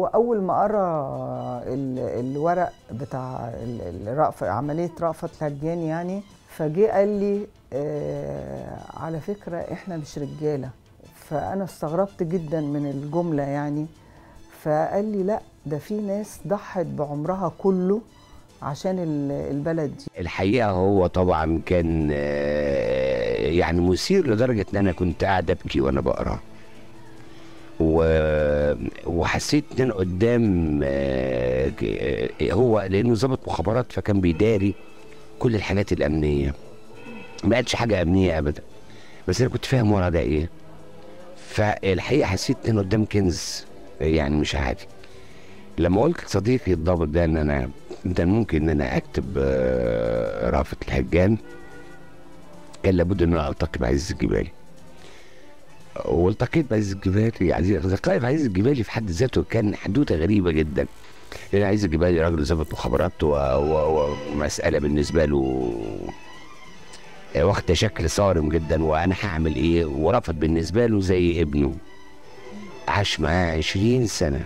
اول ما قرا ال- الورق بتاع ال- الرأف عمليه رأفت الهجان يعني فجه قال لي آه على فكره احنا مش رجاله فانا استغربت جدا من الجمله يعني فقال لي لا ده في ناس ضحت بعمرها كله عشان ال- البلد دي الحقيقه هو طبعا كان آه، يعني مثير لدرجه ان انا كنت قاعد ابكي وانا بقرا و... وحسيت ان انا قدام آه، ك- آه، هو لانه ضابط مخابرات فكان بيداري كل الحاجات الامنيه ما قالش حاجه امنيه ابدا بس انا كنت فاهم ورا ده ايه فالحقيقه حسيت ان أنا قدام كنز يعني مش عادي لما قلت لصديقي الضابط ده ان انا ده ممكن ان انا اكتب آه، رأفت الهجان كان لابد ان انا التقي بعزيز الجبالي والتقيت بعزيز الجبالي عزيز لقائي بعزيز الجبالي في حد ذاته كان حدوته غريبه جدا لان عزيز الجبالي راجل ضابط مخابرات و- و- ومساله بالنسبه له آه، واخده شكل صارم جدا وانا هعمل ايه ورفض بالنسبه له زي ابنه عاش معاه 20 سنه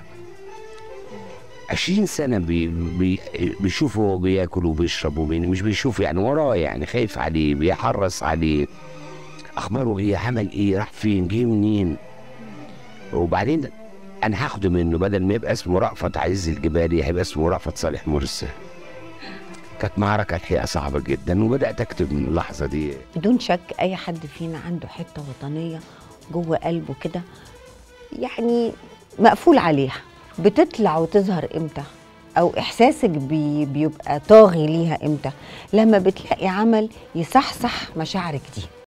20 سنة بي بي بيشوفه وهو بياكل وبيشرب وبي مش بيشوفه يعني وراه يعني خايف عليه بيحرص عليه أخباره إيه عمل إيه راح فين جه منين وبعدين أنا هاخده منه بدل ما يبقى اسمه رأفت عزيز الجبالي هيبقى اسمه رأفت صالح مرسي كانت معركة الحقيقة صعبة جدا وبدأت أكتب من اللحظة دي بدون شك اي حد فينا عنده حته وطنيه جوه قلبه كده يعني مقفول عليها بتطلع وتظهر امتى او احساسك بي بيبقى طاغي ليها امتى لما بتلاقي عمل يصحصح مشاعرك دي